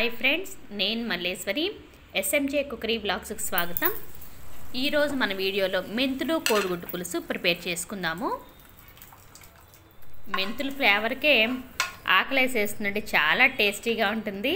hi friends నేను Malleswari SMJ cookery బ్లాగ్స్కి స్వాగతం ఈరోజు మన వీడియోలో మెంతులు కోడిగుడ్డు పులుసు ప్రిపేర్ చేసుకుందాము మెంతుల ఫ్లేవర్కే ఆకలేసేస్తుందంటే చాలా టేస్టీగా ఉంటుంది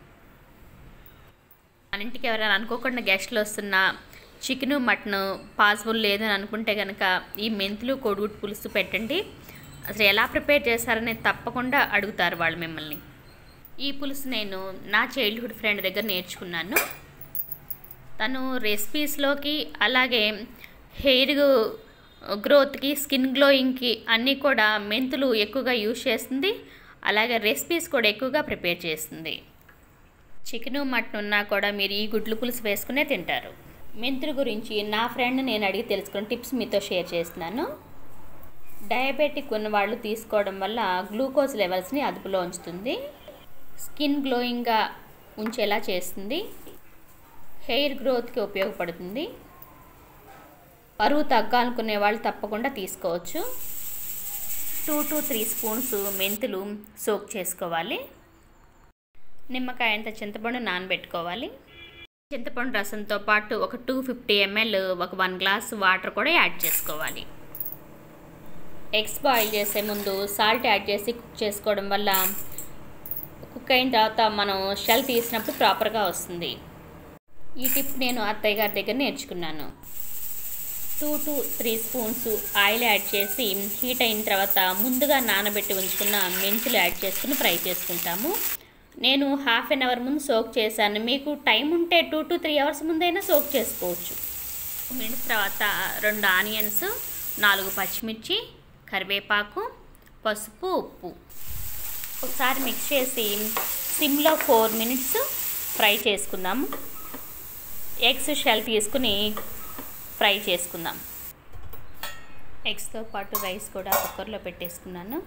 మన ఇంటికి ఎవరైనా అనుకోకుండా గెస్ట్లు వస్తున్నా చికెను మటన్ పాసిబుల్ లేదని అనుకుంటే కనుక ఈ మెంతులు కోడిగుడ్డు పులుసు పెట్టండి అసలు ఎలా ప్రిపేర్ చేస్తారనేది తప్పకుండా అడుగుతారు వాళ్ళు మిమ్మల్ని ఈ పులుసు నేను నా చైల్డ్హుడ్ ఫ్రెండ్ దగ్గర నేర్చుకున్నాను తను రెసిపీస్లోకి అలాగే హెయిర్ గ్రోత్కి స్కిన్ గ్లోయింగ్కి అన్నీ కూడా మెంతులు ఎక్కువగా యూజ్ చేస్తుంది అలాగే రెసిపీస్ కూడా ఎక్కువగా ప్రిపేర్ చేస్తుంది చికెను మటన్ ఉన్నా కూడా మీరు ఈ గుడ్లు పులుసు వేసుకునే తింటారు మెంతుల గురించి నా ఫ్రెండ్ నేను అడిగి తెలుసుకున్న టిప్స్ మీతో షేర్ చేస్తున్నాను డయాబెటిక్ ఉన్న వాళ్ళు తీసుకోవడం వల్ల గ్లూకోజ్ లెవెల్స్ని అదుపులో ఉంచుతుంది స్కిన్ గ్లోయింగ్గా ఉంచేలా చేస్తుంది హెయిర్ గ్రోత్కి ఉపయోగపడుతుంది బరువు తగ్గాలనుకునే వాళ్ళు తప్పకుండా తీసుకోవచ్చు టూ టు త్రీ స్పూన్స్ మెంతులు సోక్ చేసుకోవాలి నిమ్మకాయ అంత చింతపండు నానబెట్టుకోవాలి చింతపండు రసంతో పాటు ఒక టూ ఫిఫ్టీ ఎంఎల్ ఒక వన్ గ్లాస్ వాటర్ కూడా యాడ్ చేసుకోవాలి ఎగ్స్ బాయిల్ చేసే ముందు సాల్ట్ యాడ్ చేసి కుక్ చేసుకోవడం వల్ల కుక్ అయిన తర్వాత మనం షెల్ తీసినప్పుడు ప్రాపర్గా వస్తుంది ఈ టిప్ నేను అత్తయ్య గారి దగ్గర నేర్చుకున్నాను two to three spoons oil add చేసి హీట్ అయిన తర్వాత ముందుగా నానబెట్టి ఉంచుకున్న మెంతులు యాడ్ చేసుకుని ఫ్రై చేసుకుంటాము నేను హాఫ్ అన్ అవర్ ముందు సోక్ చేశాను మీకు టైం ఉంటే టూ టు త్రీ అవర్స్ ముందైనా సోక్ చేసుకోవచ్చు మినిట్స్ తర్వాత రెండు ఆనియన్స్ నాలుగు పచ్చిమిర్చి కరివేపాకు పసుపు ఉప్పు ఒకసారి మిక్స్ చేసి సిమ్లో ఫోర్ మినిట్స్ ఫ్రై చేసుకుందాము ఎగ్స్ షెల్ తీసుకుని ఫ్రై చేసుకుందాం ఎగ్స్తో పాటు రైస్ కూడా కుక్కర్లో పెట్టేసుకున్నాను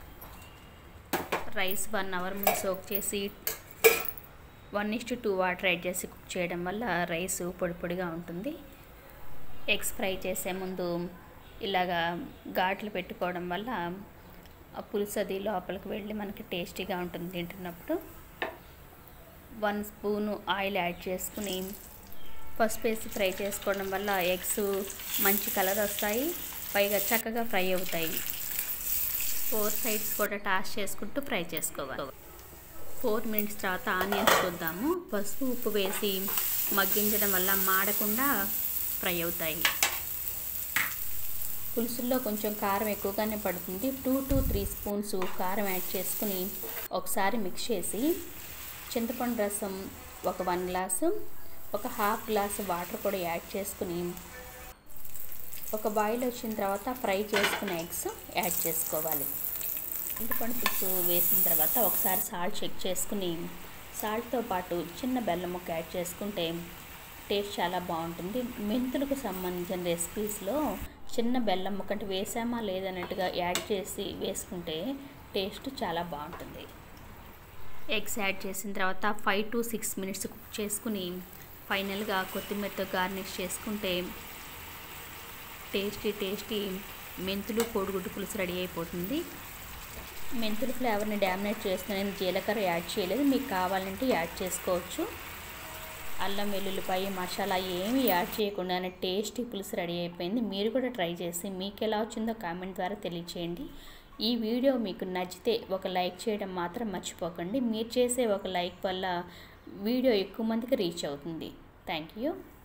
రైస్ వన్ అవర్ ముందు సోక్ చేసి one is two water add చేసి కుక్ చేయడం వల్ల రైస్ పొడి పొడిగా ఉంటుంది ఎగ్స్ ఫ్రై చేసే ముందు ఇలాగా ఘాట్లు పెట్టుకోవడం వల్ల ఆ పులుసు అది లోపలికి వెళ్ళి మనకి టేస్టీగా ఉంటుంది తింటున్నప్పుడు వన్ స్పూను ఆయిల్ యాడ్ చేసుకుని పసుపు వేసి ఫ్రై చేసుకోవడం వల్ల ఎగ్స్ మంచి కలర్ వస్తాయి పైగా చక్కగా ఫ్రై అవుతాయి ఫోర్ సైడ్స్ కూడా టాస్ చేసుకుంటూ ఫ్రై చేసుకోవాలి ఫోర్ మినిట్స్ తర్వాత ఆనియన్స్ చూద్దాము పసుపు ఉప్పు వేసి మగ్గించడం వల్ల మాడకుండా ఫ్రై అవుతాయి పులుసుల్లో కొంచెం కారం ఎక్కువగానే పడుతుంది టూ టు త్రీ స్పూన్స్ కారం యాడ్ చేసుకుని ఒకసారి మిక్స్ చేసి చింతపండు రసం ఒక వన్ గ్లాసు ఒక హాఫ్ గ్లాస్ వాటర్ కూడా యాడ్ చేసుకుని ఒక బాయిల్ వచ్చిన తర్వాత ఫ్రై చేసుకున్న ఎగ్స్ యాడ్ చేసుకోవాలి చింతపండు పులుసు వేసిన తర్వాత ఒకసారి సాల్ట్ చెక్ చేసుకుని సాల్ట్తో పాటు చిన్న బెల్లం ముక్క యాడ్ చేసుకుంటే టేస్ట్ చాలా బాగుంటుంది మెంతులకు సంబంధించిన రెసిపీస్లో చిన్న బెల్లం ముక్క అంటే వేసామా లేదన్నట్టుగా యాడ్ చేసి వేసుకుంటే టేస్ట్ చాలా బాగుంటుంది ఎగ్స్ యాడ్ చేసిన తర్వాత five to six minutes cook చేసుకుని ఫైనల్గా కొత్తిమీరతో గార్నిష్ చేసుకుంటే టేస్టీ టేస్టీ మెంతులు కోడిగుడ్డు పులుసు రెడీ అయిపోతుంది మెంతుల ఫ్లేవర్ని డామినేట్ చేస్తున్న నేను జీలకర్ర యాడ్ చేయలేదు మీకు కావాలంటే యాడ్ చేసుకోవచ్చు అల్లం వెల్లుల్లిపాయ మసాలా ఏమి యాడ్ చేయకుండానే టేస్టీ పులుసు రెడీ అయిపోయింది మీరు కూడా ట్రై చేసి మీకు ఎలా వచ్చిందో కామెంట్ ద్వారా తెలియచేయండి ఈ వీడియో మీకు నచ్చితే ఒక లైక్ చేయడం మాత్రం మర్చిపోకండి మీరు చేసే ఒక లైక్ వల్ల వీడియో ఎక్కువ మందికి రీచ్ అవుతుంది థ్యాంక్ యూ